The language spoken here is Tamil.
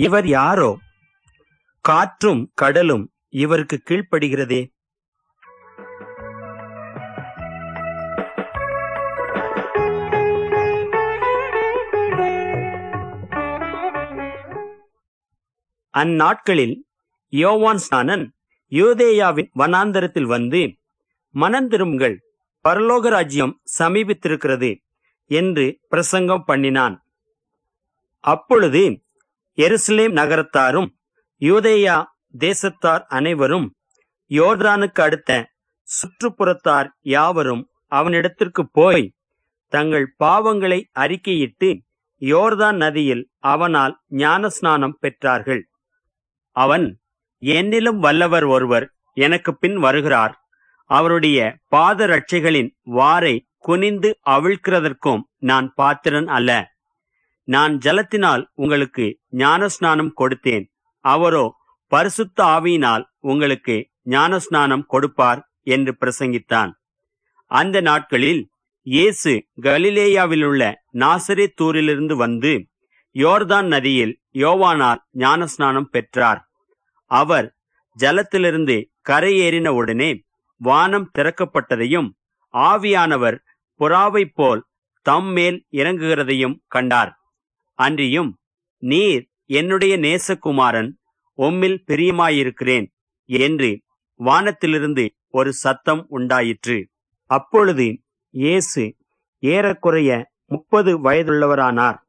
இவர் யாரோ காற்றும் கடலும் இவருக்கு கீழ்ப்படுகிறதே அந்நாட்களில் யோவான் ஸ்நானன் யூதேயாவின் வனாந்தரத்தில் வந்து மனம் திரும்புங்கள் பரலோக ராஜ்யம் சமீபித்திருக்கிறது என்று பிரசங்கம் பண்ணினான் அப்பொழுது எருசலேம் நகரத்தாரும் யூதேயா தேசத்தார் அனைவரும் யோர்தானுக்கு அடுத்த சுற்றுப்புறத்தார் யாவரும் அவனிடத்திற்கு போய் தங்கள் பாவங்களை அறிக்கையிட்டு யோர்தான் நதியில் அவனால் ஞானஸ்நானம் பெற்றார்கள் அவன் என்னிலும் வல்லவர் ஒருவர் எனக்கு பின் வருகிறார் அவருடைய பாத ரட்சைகளின் வாரை குனிந்து அவிழ்க்கிறதற்கும் நான் பாத்திரன் அல்ல நான் ஜலத்தினால் உங்களுக்கு ஞானஸ்நானம் கொடுத்தேன் அவரோ பரிசுத்த ஆவியினால் உங்களுக்கு ஞானஸ்நானம் கொடுப்பார் என்று பிரசங்கித்தான் அந்த நாட்களில் இயேசு கலிலேயாவிலுள்ள நாசரேத்தூரிலிருந்து வந்து யோர்தான் நதியில் யோவானால் ஞானஸ்நானம் பெற்றார் அவர் ஜலத்திலிருந்து கரையேறின உடனே வானம் திறக்கப்பட்டதையும் ஆவியானவர் புறாவைப் போல் தம்மேல் இறங்குகிறதையும் கண்டார் அன்றியும் நீர் என்னுடைய நேசகுமாரன் உம்மில் பிரியமாயிருக்கிறேன் என்று வானத்திலிருந்து ஒரு சத்தம் உண்டாயிற்று அப்பொழுது இயேசு ஏறக்குறைய முப்பது வயதுள்ளவரானார்